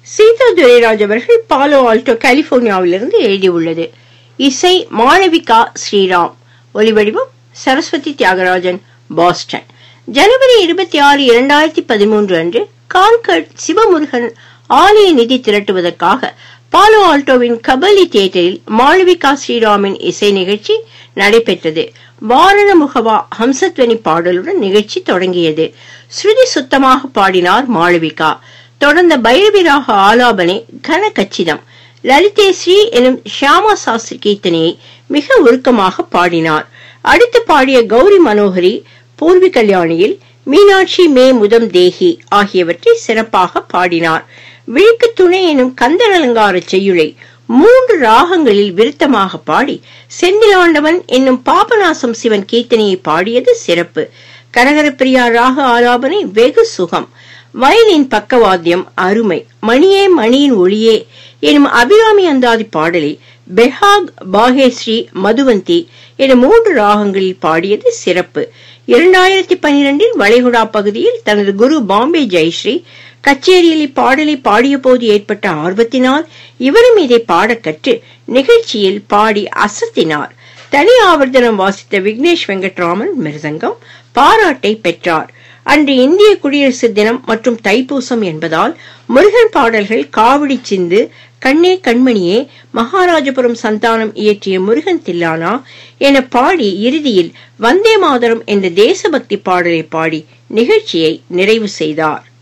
சீதா துரைராஜ் அவர்கள் பாலோ ஆல்டோ கலிபோர்னியாவிலிருந்து எழுதியுள்ளது இசை மாளவிகா ஸ்ரீராம் ஒலிவடிவம் சரஸ்வதி தியாகராஜன் பாஸ்டன் ஜனவரி இருபத்தி ஆறு இரண்டாயிரத்தி பதிமூன்று அன்று கான்கர்ட் சிவமுருகன் ஆலய நிதி திரட்டுவதற்காக பாலோ ஆல்டோவின் கபலி தியேட்டரில் மாளவிகா ஸ்ரீராமின் இசை நிகழ்ச்சி நடைபெற்றது வாரண முகவா ஹம்சத்வனி பாடலுடன் நிகழ்ச்சி தொடங்கியது ஸ்ருதி சுத்தமாக பாடினார் மாளவிகா தொடர்ந்த பைரவிராக ஆலாபனை கன கச்சிதம் லலிதே ஸ்ரீ எனும் ஷியாமா சாஸ்திரி கீர்த்தனையை மிக உருக்கமாக பாடினார் அடுத்து பாடிய கௌரி மனோகரி பூர்வி கல்யாணியில் மீனாட்சி மே முதம் தேகி ஆகியவற்றை சிறப்பாக பாடினார் விழுக்கு துணை எனும் கந்தர் அலங்கார செய்யுளை மூன்று ராகங்களில் விருத்தமாக பாடி செந்திலாண்டவன் என்னும் பாபநாசம் சிவன் கீர்த்தனையை பாடியது சிறப்பு கனகரப்பிரியா ராக ஆலாபனை வெகு சுகம் வயலின் பக்கவாத்தியம் அருமை மணியே மணியின் ஒளியே எனும் அபிராமி அந்தாதி பாடலை பெஹாக் பாகேஸ்ரீ மதுவந்தி என மூன்று ராகங்களில் பாடியது சிறப்பு இரண்டாயிரத்தி பனிரெண்டில் வளைகுடா பகுதியில் தனது குரு பாம்பே ஜெயஸ்ரீ கச்சேரியில் இப்பாடலை பாடிய போது ஏற்பட்ட ஆர்வத்தினால் இவரும் இதை பாடக் கற்று நிகழ்ச்சியில் பாடி அசத்தினார் தனி ஆவர்த்தனம் வாசித்த விக்னேஷ் வெங்கட்ராமன் மிருதங்கம் பாராட்டை பெற்றார் அன்று இந்திய குடியரசு தினம் மற்றும் தைப்பூசம் என்பதால் முருகன் பாடல்கள் காவடி சிந்து கண்ணே கண்மணியே மகாராஜபுரம் சந்தானம் இயற்றிய முருகன் தில்லானா என பாடி இறுதியில் வந்தே மாதரம் என்ற தேசபக்தி பாடலை பாடி நிகழ்ச்சியை நிறைவு செய்தார்